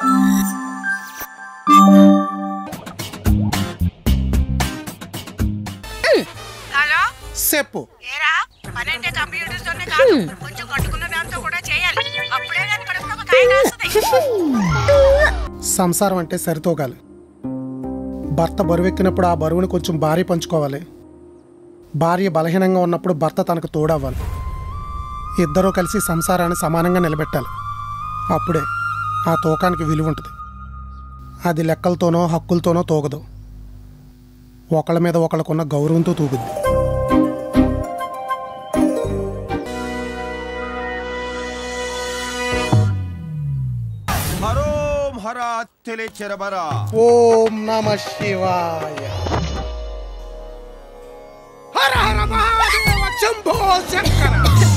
Hello చెప్పు ఏరా పనంటే computers తోనే కాదు కొంచెం కొట్టుకున్న దాంతో కూడా చేయాలి అప్పుడే కానీ కడుపులో ఒక కాయ కాస్తుంది సంసారం అంటే సరితూగాలి భర్త బరువెక్కినప్పుడు ఆ బరువుని కొంచెం భార్య పంచుకోవాలి భార్య బలహీనంగా ఉన్నప్పుడు భర్త తనకు తోడవ్వాలి ఇద్దరూ కలిసి సంసారాన్ని సమానంగా నిలబెట్టాలి అప్పుడే ఆ తూకానికి విలువ ఉంటుంది అది లెక్కలతోనో హక్కులతోనో తూగదు ఒకళ్ళ మీద ఒకళ్ళకున్న గౌరవంతో తూగుద్ది హరోం హరా తెలిచెరబరా ఓం నమ శివాయ హర హర మహాదేవ శంభో శంకర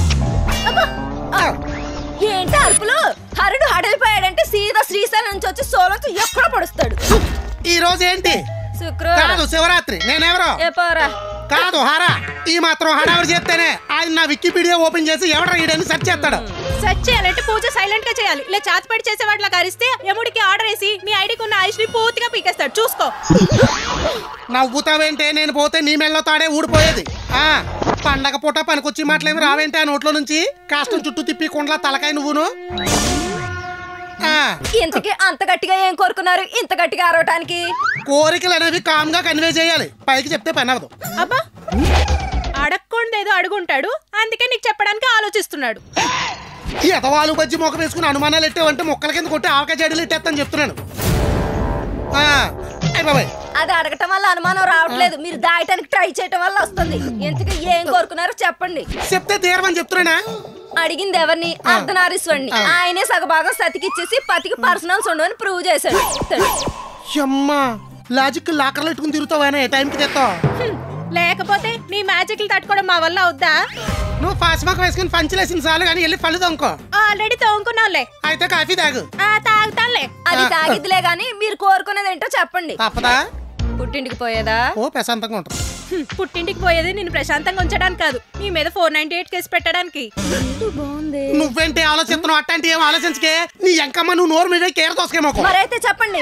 ఏంటి అరుపులు హరుడు హడలిపోయాడంటే సీదా శ్రీశైలం నుంచి వచ్చి సోలంతో ఎక్కడ పడుస్తాడు ఈ రోజు ఏంటి శుక్రవారం కాదు శివరాత్రి నేనెవరో ఏ పోరా కాదు హరా ఈ మాత్రం హడావిడి చేస్తేనే ఆయన నా వికీపీడియా ఓపెన్ చేసి ఎవడ ఈడని సెర్చ్ చేస్తాడు సెర్చ్ చేయాలంటే పూజ సైలెంట్ గా చేయాలి ఇలా చాతిపడి చేసే వాటిలా కరిస్తే యముడికి ఆర్డర్ వేసి నీ ఐడికి ఉన్న ఆయుష్ ని పూర్తిగా పీకేస్తాడు చూసుకో నవ్వుతావేంటే నేను పోతే నీ మెళ్ళో తాడే ఊడిపోయేది ఆ పండగ పూట పనికొచ్చి మాటలేమి రావేంటే ఆ నోట్లో నుంచి కాష్టం చుట్టూ తిప్పి కుండలా తలకాయ నువ్వును ఆ, ఇంతకీ అంత గట్టిగా ఏం కోరుకున్నారు ఇంత గట్టిగా అరవటానికి కోరికలు అనేవి కామ్గా కన్వే చేయాలి పైకి చెప్తే పని అవ్వదు అబ్బా అడగకుండా ఏదో అడుగుంటాడు అందుకే నీకు చెప్పడానికి ఆలోచిస్తున్నాడు ఈ ఎతవాలు బజ్జి మొక్క వేసుకుని అనుమానాలు ఎట్టావంటే మొక్కల కింద కొట్టి ఆవకాయ జడలు ఎట్టేస్తాను చెప్తున్నాను ఆ, అయ్ బాబాయ్ అది అడగటం వల్ల అనుమానం రావట్లేదు మీరు దాయటానికి ట్రై చేయటం వల్ల వస్తుంది ఇంతకీ ఏం కోరుకున్నారో చెప్పండి చెప్తే తీరమని చెప్తున్నానా అడిగింది ఎవరిని అర్ధనారీశ్వరుని ఆయనే సగభాగం సతికిచ్చేసి పతికి పర్సనల్స్ ఉండవని ప్రూవ్ చేశాడు అమ్మా లాజిక్ లాకర్లు పెట్టుకుని తిరుగుతావా ఏ టైంకి తెస్తావు హ్మ్. లేకపోతే నీ మ్యాజిక్లు తట్టుకోవడం మా వల్ల అవుద్దా నువ్వు ఫాస్ట్ మాకు వేసుకుని పంచలేసిన చాలు కానీ వెళ్ళి పళ్ళు తొంకో ఆల్రెడీ తోముకున్నావులే అయితే కాఫీ తాగు ఆ తాగుతానులే అది తాగిద్దిలే గాని మీరు కోరుకునేది ఏంటో చెప్పండి తప్పదా పుట్టింటికి పోయేదా ఓ ప్రశాంతంగా ఉంటుంది హ్మ్. పుట్టింటికి పోయేది నేను ప్రశాంతంగా ఉంచడానికి కాదు నీ మీద ఫోర్ నైన్టీ ఎయిట్ కేసు పెట్టడానికి బాగుంది నువ్వేంటి ఆలోచిస్తున్నావు అట్లాంటి ఏం ఆలోచించకే నీ ఎంకమ్మ నువ్వు నోరు మీదే కేర దోసకేమోకో మరైతే చెప్పండి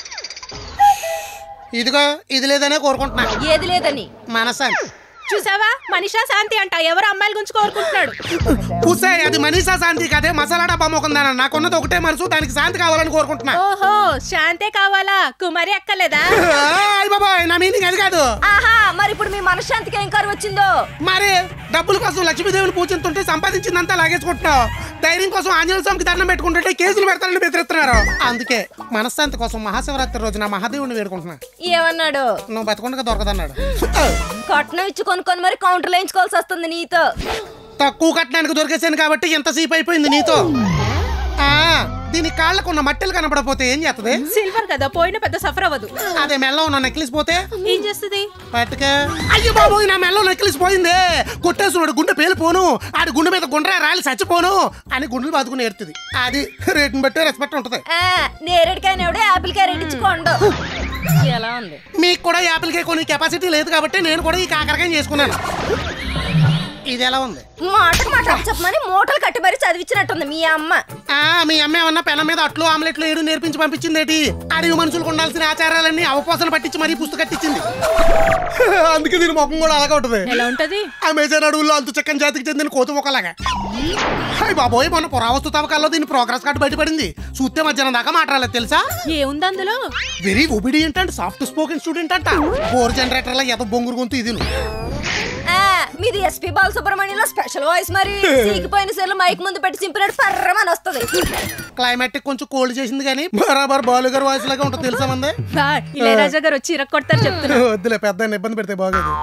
ఇదిగో ఇది లేదనే కోరుకుంటున్నా ఏది లేదని మనసాన్ని చూసావా మనిషా శాంతి అంట ఎవరు అమ్మాయిల గురించి కోరుకుంటున్నాడు పూసే అది మనీషా శాంతి కదే మసాలా డబ్బా మొక్కుందాన నాకున్నది ఒకటే మనసు దానికి శాంతి కావాలని కోరుకుంటున్నా ఓహో శాంతే కావాలా కుమారి అక్కలేదా అయ్య బాబాయ్ నా మీనింగ్ అది కాదు ఆహా మరి ఇప్పుడు మీ మనశ్శాంతికి ఏం కరువు వచ్చిందో మరి డబ్బుల కోసం లక్ష్మీదేవిని పూజిస్తుంటే సంపాదించిందంతా లాగేసుకుంటున్నావు ధైర్యం కోసం ఆంజనేయ స్వామికి దండం పెట్టుకుంటుంటే కేసులు పెడతారని బెదిరిస్తున్నారు అందుకే మనశ్శాంతి కోసం మహాశివరాత్రి రోజున మహాదేవుని వేడుకుంటున్నా ఏమన్నాడు నువ్వు బతకుండా దొరకదన్నాడు కట్నం ఇచ్చి కొనుక్కొని మరి కౌంటర్ వేయించుకోవాల్సి వస్తుంది నీతో తక్కువ కట్టడానికి దొరికేసాను కాబట్టి ఎంత సీప్ అయిపోయింది నీతో ఆ దీని కాళ్ళకున్న మట్టెలు కనపడపోతే ఏం చేస్తుంది సిల్వర్ కదా పోయిన పెద్ద సఫర్ అవ్వదు అదే మెల్ల ఉన్న నెక్లెస్ పోతే ఏం చేస్తుంది పట్టుక అయ్యో బాబోయ్ నా మెల్ల నెక్లెస్ పోయిందే కొట్టేస్తున్నాడు గుండె పేలిపోను ఆడి గుండె మీద గుండ్రా రాలి చచ్చిపోను అని గుండెలు బాదుకుని ఏడుతుంది అది రేటుని బట్టి రెస్పెక్ట్ ఉంటుంది ఆ, నేరేడుకాయని ఎవడో యాపిల్ కాయ రేట్ ఇచ్చి కొండు ఎలా ఉంది మీకు కూడా యాపిల్ కేక్ కొనే కెపాసిటీ లేదు కాబట్టి నేను కూడా ఈ కాకరకాయ చేసుకున్నాను ఇది ఎలా ఉంది మాటకు మాట చెప్పమని మూటలు కట్టి మరీ చదివించినట్టుంది మీ అమ్మ ఆ మీ అమ్మ ఏమన్నా పెనం మీద అట్లు ఆమ్లెట్లు ఏడు నేర్పించి పంపించిందేటి అడవి మనుషులకు ఉండాల్సిన ఆచారాలన్నీ అవపోసలు పట్టించి మరీ పుస్తకం కట్టించింది అందుకే దీని ముఖం కూడా అలాగే ఉంటుంది ఎలా ఉంటది అమెజాన్ అడవుల్లో అంతు చక్కని జాతికి చెందిన కోతి మొక్కలాగా హాయ్ బాబోయ్ మొన్న పురావస్తు తవ్వకాల్లో దీని ప్రోగ్రెస్ కార్డు బయటపడింది చూస్తే మధ్యాహ్నం దాకా మాట్లాడలేదు తెలుసా ఏముంది అందులో very obedient and soft spoken student అంట ఫోర్ జనరేటర్ల ఎద బొంగురు గొంతు ఇది ఆ, మీది ఎస్పీ బాలసుబ్రహ్మణ్యంలో స్పెషల్ వాయిస్ మరి సీకిపోయిన సెల్ మైక్ ముందు పెట్టి చింపినట్టు పర్రమని వస్తుంది క్లైమాటిక్ కొంచెం కోల్డ్ చేసింది కానీ బరాబర్ బాలు గారు వాయిస్ లాగా ఉంటుంది తెలుసా మంది బా, ఇళయరాజా గారు వచ్చి ఇరక్కొడతారు చెప్తున్నా వద్దులే పెద్ద ఇబ్బంది పెడితే బాగోదు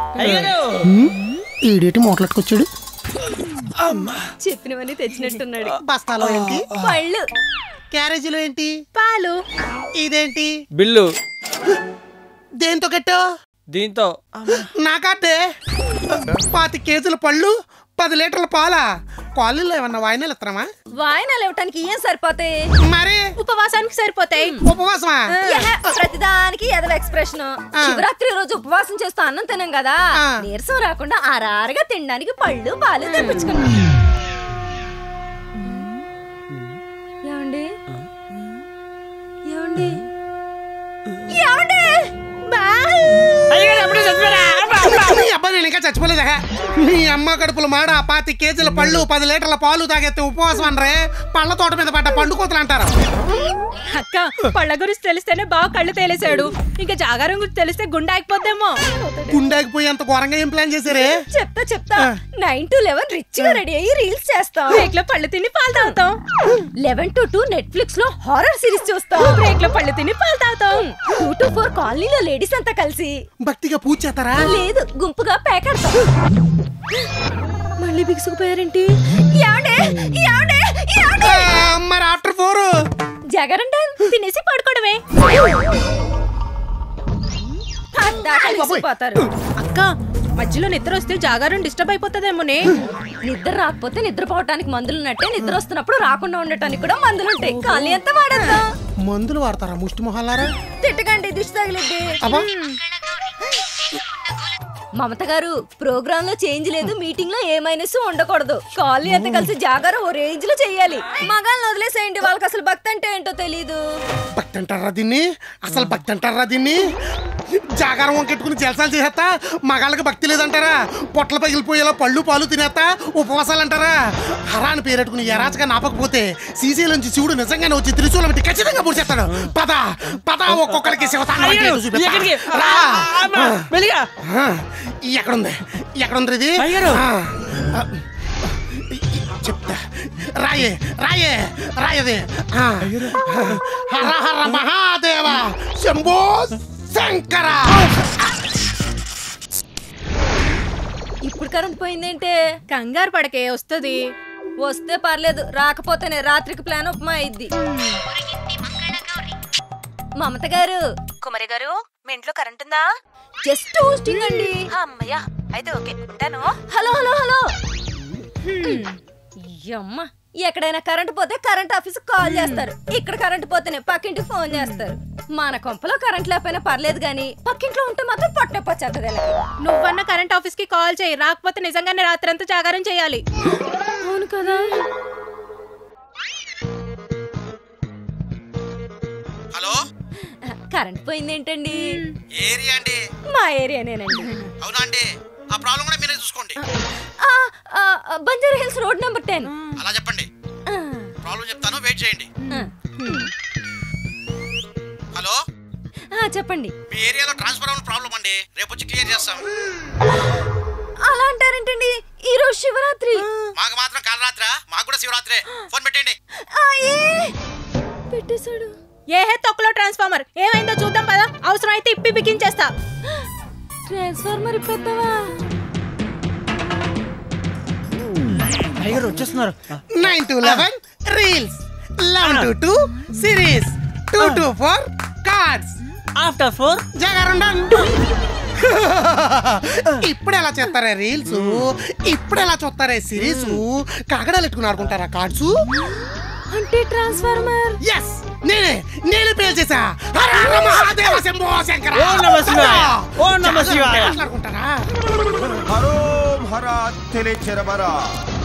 ఈడేటి మోట్లెట్టుకొచ్చాడు చెప్పినవన్నీ తెచ్చినట్టున్నాడు బస్తాలో ఏంటి పళ్ళు క్యారేజీలో ఏంటి పాలు ఇదేంటి బిల్లు దేంతో కట్టా దీంతో నాకట్టే పాతి కేజీల పళ్ళు పది లీటర్ల పాల కాలనీలో ఏమన్నా వాయినాలు ఇస్తారమ్మా వాయనాలు ఇవ్వటానికి ఏం సరిపోతాయి మరి ఉపవాసానికి సరిపోతాయి ఉపవాసమా ఏహే, ప్రతిదానికి ఎదవ ఎక్స్ప్రెషన్ ఆ. శివరాత్రి రోజు ఉపవాసం చేస్తూ అన్నం తినం కదా ఆ. నీరసం రాకుండా ఆరారుగా తినడానికి పళ్ళు పాలు తెప్పించుకున్నాం ఏమండి ఏమైంది ఏమండి అయ్యగారు ఎప్పుడూ చచ్చిపోయారా నీ అబ్బాయి నేను ఇంకా చచ్చిపోలేదా నీ అమ్మ కడుపుల మాడ పాతి కేజీల పళ్ళు పది లీటర్ల పాలు తాగెత్తే ఉపవాసం అనరే పళ్ళ తోట మీద పడ్డ పండు కోతలు అంటారు అక్క పళ్ళ గురించి తెలిస్తేనే బాగా కళ్ళు తేలేశాడు ఇంకా జాగారం గురించి తెలిస్తే గుండె ఆగిపోద్దేమో గుండెకి పోయి అంత ఘోరంగా ఏం ప్లాన్ చేశారే చెప్తా చెప్తా నైన్ టు లెవెన్ రిచ్ గా రెడీ అయ్యి రీల్స్ చేస్తాం బ్రేక్ లో పళ్ళు తిని పాలు తాగుతాం లెవెన్ టు టూ నెట్ఫ్లిక్స్ లో హారర్ సిరీస్ చూస్తాం బ్రేక్ లో పళ్ళు తిని పాలు తాగుతాం టూ టు ఫోర్ కాలనీలో లేడీస్ అంతా కలిసి భక్తిగా పూజ చేస్తారా లేదు గుంపుగా పేకాడతాం మళ్ళీ బిగుసుకుపోయారేంటి ఏమండే ఏమండే ఏమండే ఆ, మరి ఆఫ్టర్ ఫోర్ జగరంట తినేసి పడుకోవడమే పోతారు అక్క మధ్యలో నిద్ర వస్తే జాగారం డిస్టర్బ్ అయిపోతుందేమోనే నిద్ర రాకపోతే నిద్రపోవటానికి మందులు ఉన్నట్టే నిద్ర వస్తున్నప్పుడు రాకుండా ఉండటానికి కూడా మందులు ఉంటాయి ఖాళీ ఎంత వాడద్దాం మందులు వాడతారా ముష్టి మొహాలారా తిట్టకండి దిష్టి తగిలిద్ది అబ్బా మమత గారు ప్రోగ్రామ్ లో చేంజ్ లేదు మీటింగ్ లో ఏ మైనస్ ఉండకూడదు కాలనీ అంతా కలిసి జాగారం ఓ రేంజ్ లో చెయ్యాలి మగాళ్ళని వదిలేసేయండి వాళ్ళకి అసలు భక్తి అంటే ఏంటో తెలీదు భక్తి అంటారా దీన్ని అసలు భక్తి అంటారా దీన్ని జాగారం వంకెట్టుకుని జలసాలు చేసేస్తా మగాళ్ళకి భక్తి లేదంటారా పొట్ల పగిలిపోయేలా పళ్ళు పాలు తినేస్తా ఉపవాసాలు అంటారా హరా అని పేరెట్టుకుని ఎరాచగా నాపకపోతే శ్రీశైలంచి శివుడు నిజంగానే వచ్చి త్రిశూలం పెట్టి ఖచ్చితంగా పూడ్చేస్తాడు పద పద ఒక్కొక్కరికి శివతాండం అంటే అయ్యగారు ఏంటో చూపిస్తా. ఎక్కడికి రా. అమ్మా, మెల్లిగా ఆ, ఎక్కడుంది ఎక్కడుంది ఇది అయ్యగారు. ఆ, ఆ, చెప్తా రాయే రాయే రాయది ఆ, హర హర మహాదేవ శంభో శంకర ఇప్పుడు కరెంట్ పోయిందేంటే కంగారు పడకే వస్తుంది వస్తే పర్లేదు రాకపోతేనే రాత్రికి ప్లాన్ ఉప్మా అయింది మమత గారు కుమారి గారు మీ ఇంట్లో కరెంట్ ఉందా జస్ట్ హోస్టింగ్ అండి అమ్మయ్యా అయితే ఓకే ఉంటాను హలో హలో హలో అమ్మ ఎక్కడైనా కరెంట్ పోతే కరెంట్ ఆఫీస్ కాల్ చేస్తారు ఇక్కడ కరెంట్ పోతేనే పక్కింటికి ఫోన్ చేస్తారు మన కొంపలో కరెంట్ లేకపోయినా పర్లేదు కానీ పక్కింట్లో ఉంటే మాత్రం పట్టనొప్పి వచ్చేస్తుంది వీళ్ళకి. నువ్వన్న కరెంట్ ఆఫీస్ కి కాల్ చేయి రాకపోతే నిజంగానే రాత్రంతా జాగారం చేయాలి అవును కదా హలో కరెంట్ పోయింది ఏంటండి ఏరియా అండి మా ఏరియానేనండి అవునా అండి ఆ ప్రాబ్లం కూడా మీరే చూసుకోండి ఆ, ఆ, ఆ, Banjara hills road number ten అలా చెప్పండి ప్రాబ్లం చెప్తాను వెయిట్ చేయండి హలో చెప్పండి మీ ఏరియాలో ట్రాన్స్ఫర్ ప్రాబ్లం అండి రేపు వచ్చి క్లియర్ చేస్తాం అలా అంటారేంటండి ఈ రోజు శివరాత్రి మాకు మాత్రం కాలరాత్రా మాకు కూడా శివరాత్రే ఫోన్ పెట్టండి ఆ, ఏ పెట్టేశాడు ఏ హే తొక్కలో ట్రాన్స్ఫార్మర్ ఏమైందో చూద్దాం పదా అవసరం అయితే ఇప్పి బిగించేస్తా ట్రాన్స్ఫార్మర్ ఇప్పేద్దావా అయ్యగారు వచ్చేస్తున్నారు nine to eleven reels eleven to two series two to four cards after four జాగారుండం ఇప్పుడు ఎలా చేస్తారా రీల్స్ ఇప్పుడు ఎలా చూస్తారా సిరీస్ కాకడాలు ఎట్టుకుని ఆడుకుంటారా కార్డ్స్ అంటే ట్రాన్స్ఫార్మర్ ఎస్ నేనే నేనే పేల్ చేసా హర హర మహాదేవ శంభో శంకర ఓం నమః శివాయ. ఓం నమః శివాయ. ఆడుకుంటారా హరోం హర తెలే చెరబరా